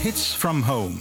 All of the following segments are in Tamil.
hits from home.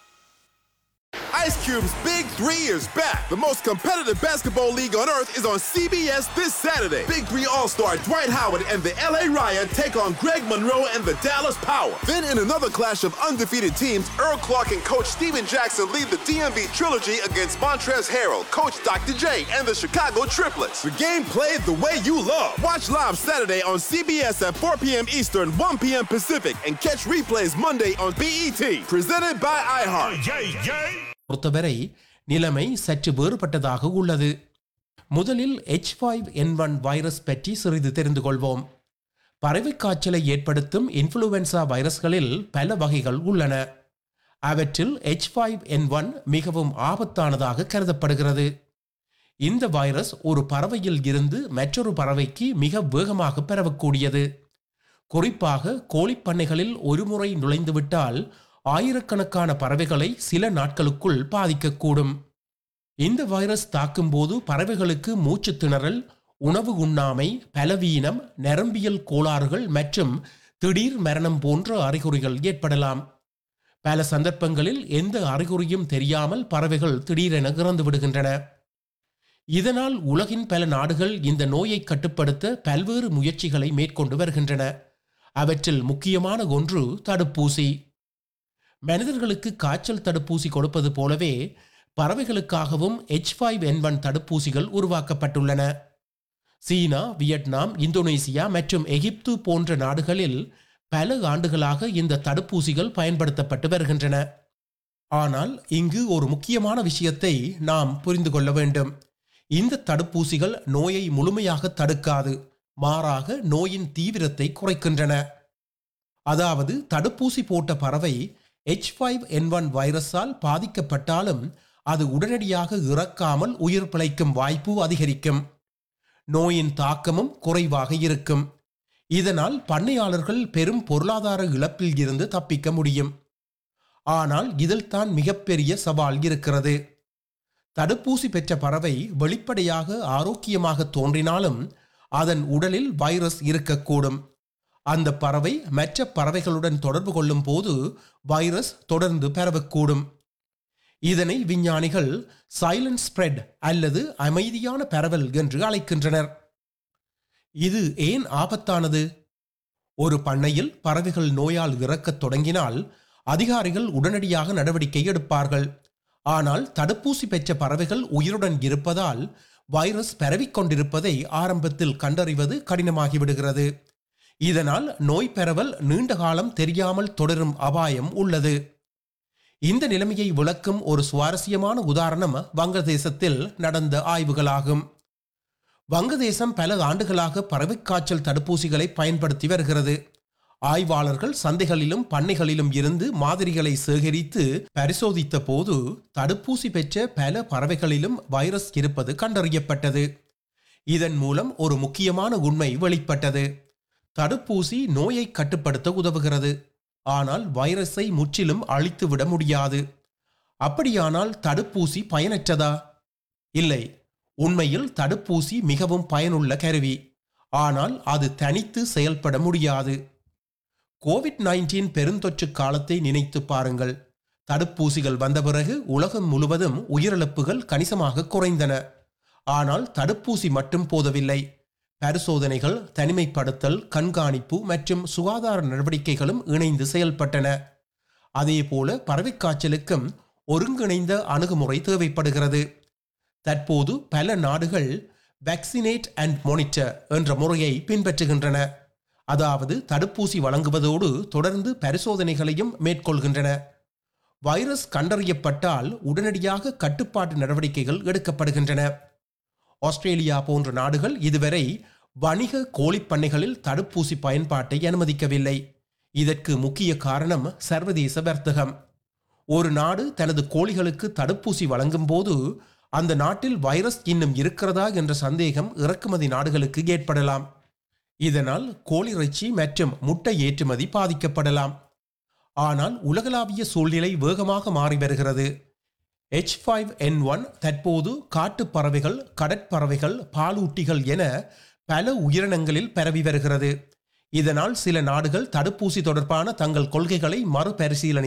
Ice Cube's Big Three is back. The most competitive basketball league on earth is on CBS this Saturday. Big Three All-Star Dwight Howard and the LA Ryan take on Greg Monroe and the Dallas Power. Then in another clash of undefeated teams, Earl Clark and coach Steven Jackson lead the DMV trilogy against Montrez Harrell, coach Dr. J, and the Chicago Triplets. The game played the way you love. Watch live Saturday on CBS at 4 p.m. Eastern, 1 p.m. Pacific, and catch replays Monday on BET. Presented by iHeart. பொறுத்தவரை நிலைமை சற்று வேறுபட்டதாக உள்ளது முதலில் H five N one virus பற்றி சிறிது தெரிந்து கொள்வோம் பறவை காய்ச்சலை ஏற்படுத்தும் இன்ஃப்ளூவன்சா வைரஸ்களில் பல வகைகள் உள்ளன அவற்றில் எச் ஃபைவ் என் ஒன் மிகவும் ஆபத்தானதாக கருதப்படுகிறது இந்த வைரஸ் ஒரு பறவையில் இருந்து மற்றொரு பறவைக்கு மிக வேகமாக பரவக்கூடியது குறிப்பாக கோழிப்பண்ணைகளில் ஒருமுறை நுழைந்துவிட்டால் ஆயிரக்கணக்கான பறவைகளை சில நாட்களுக்குள் பாதிக்கக்கூடும் இந்த வைரஸ் தாக்கும்போது பறவைகளுக்கு மூச்சு திணறல் உணவு உண்ணாமை பலவீனம் நரம்பியல் கோளாறுகள் மற்றும் திடீர் மரணம் போன்ற அறிகுறிகள் ஏற்படலாம் பல சந்தர்ப்பங்களில் எந்த அறிகுறியும் தெரியாமல் பறவைகள் திடீரென இறந்து விடுகின்றன இதனால் உலகின் பல நாடுகள் இந்த நோயை கட்டுப்படுத்த பல்வேறு முயற்சிகளை மேற்கொண்டு வருகின்றன அவற்றில் முக்கியமான ஒன்று தடுப்பூசி மனிதர்களுக்கு காய்ச்சல் தடுப்பூசி கொடுப்பது போலவே பறவைகளுக்காகவும் எச் ஃபைவ் என் ஒன் தடுப்பூசிகள் உருவாக்கப்பட்டுள்ளன சீனா வியட்நாம் இந்தோனேசியா மற்றும் எகிப்து போன்ற நாடுகளில் பல ஆண்டுகளாக இந்த தடுப்பூசிகள் பயன்படுத்தப்பட்டு வருகின்றன ஆனால் இங்கு ஒரு முக்கியமான விஷயத்தை நாம் புரிந்து கொள்ள வேண்டும் இந்த தடுப்பூசிகள் நோயை முழுமையாக தடுக்காது மாறாக நோயின் தீவிரத்தை குறைக்கின்றன அதாவது தடுப்பூசி போட்ட பறவை எச் ஃபைவ் என் ஒன் வைரஸால் பாதிக்கப்பட்டாலும் அது உடனடியாக இறக்காமல் உயிர் பிழைக்கும் வாய்ப்பு அதிகரிக்கும் நோயின் தாக்கமும் குறைவாக இருக்கும் இதனால் பண்ணையாளர்கள் பெரும் பொருளாதார இழப்பில் இருந்து தப்பிக்க முடியும் ஆனால் இதில் தான் மிகப்பெரிய சவால் இருக்கிறது தடுப்பூசி பெற்ற பறவை வெளிப்படையாக ஆரோக்கியமாக தோன்றினாலும் அதன் உடலில் வைரஸ் இருக்கக்கூடும் அந்த பறவை மற்ற பறவைகளுடன் தொடர்பு கொள்ளும் போது வைரஸ் தொடர்ந்து பரவக்கூடும் இதனை விஞ்ஞானிகள் சைலண்ட் ஸ்ப்ரெட் அல்லது அமைதியான பரவல் என்று அழைக்கின்றனர் இது ஏன் ஆபத்தானது ஒரு பண்ணையில் பறவைகள் நோயால் இறக்கத் தொடங்கினால் அதிகாரிகள் உடனடியாக நடவடிக்கை எடுப்பார்கள் ஆனால் தடுப்பூசி பெற்ற பறவைகள் உயிருடன் இருப்பதால் வைரஸ் பரவிக்கொண்டிருப்பதை ஆரம்பத்தில் கண்டறிவது கடினமாகிவிடுகிறது இதனால் நோய் பரவல் நீண்ட காலம் தெரியாமல் தொடரும் அபாயம் உள்ளது இந்த நிலைமையை விளக்கும் ஒரு சுவாரஸ்யமான உதாரணம் வங்கதேசத்தில் நடந்த ஆய்வுகளாகும் வங்கதேசம் பல ஆண்டுகளாக பறவைக்காய்ச்சல் தடுப்பூசிகளை பயன்படுத்தி வருகிறது ஆய்வாளர்கள் சந்தைகளிலும் பண்ணைகளிலும் இருந்து மாதிரிகளை சேகரித்து பரிசோதித்த போது தடுப்பூசி பெற்ற பல பறவைகளிலும் வைரஸ் இருப்பது கண்டறியப்பட்டது இதன் மூலம் ஒரு முக்கியமான உண்மை வெளிப்பட்டது தடுப்பூசி நோயை கட்டுப்படுத்த உதவுகிறது ஆனால் வைரஸை முற்றிலும் அழித்துவிட முடியாது அப்படியானால் தடுப்பூசி பயனற்றதா இல்லை உண்மையில் தடுப்பூசி மிகவும் பயனுள்ள கருவி ஆனால் அது தனித்து செயல்பட முடியாது கோவிட் நைன்டீன் பெருந்தொற்று காலத்தை நினைத்து பாருங்கள் தடுப்பூசிகள் வந்த பிறகு உலகம் முழுவதும் உயிரிழப்புகள் கணிசமாக குறைந்தன ஆனால் தடுப்பூசி மட்டும் போதவில்லை பரிசோதனைகள் தனிமைப்படுத்தல் கண்காணிப்பு மற்றும் சுகாதார நடவடிக்கைகளும் இணைந்து செயல்பட்டன அதேபோல பறவைக்காய்ச்சலுக்கும் ஒருங்கிணைந்த அணுகுமுறை தேவைப்படுகிறது தற்போது பல நாடுகள் வேக்சினேட் அண்ட் மோனிட்டர் என்ற முறையை பின்பற்றுகின்றன அதாவது தடுப்பூசி வழங்குவதோடு தொடர்ந்து பரிசோதனைகளையும் மேற்கொள்கின்றன வைரஸ் கண்டறியப்பட்டால் உடனடியாக கட்டுப்பாட்டு நடவடிக்கைகள் எடுக்கப்படுகின்றன ஆஸ்திரேலியா போன்ற நாடுகள் இதுவரை வணிக கோழிப்பண்ணைகளில் தடுப்பூசி பயன்பாட்டை அனுமதிக்கவில்லை இதற்கு முக்கிய காரணம் சர்வதேச வர்த்தகம் ஒரு நாடு தனது கோழிகளுக்கு தடுப்பூசி வழங்கும் போது அந்த நாட்டில் வைரஸ் இன்னும் இருக்கிறதா என்ற சந்தேகம் இறக்குமதி நாடுகளுக்கு ஏற்படலாம் இதனால் கோழிறைச்சி மற்றும் முட்டை ஏற்றுமதி பாதிக்கப்படலாம் ஆனால் உலகளாவிய சூழ்நிலை வேகமாக மாறி வருகிறது எச் ஃபைவ் என் ஒன் தற்போது காட்டுப் பறவைகள் கடற்பறவைகள் பாலூட்டிகள் என பல உயிரினங்களில் பரவி வருகிறது இதனால் சில நாடுகள் தடுப்பூசி தொடர்பான தங்கள் கொள்கைகளை மறுபரிசீலனை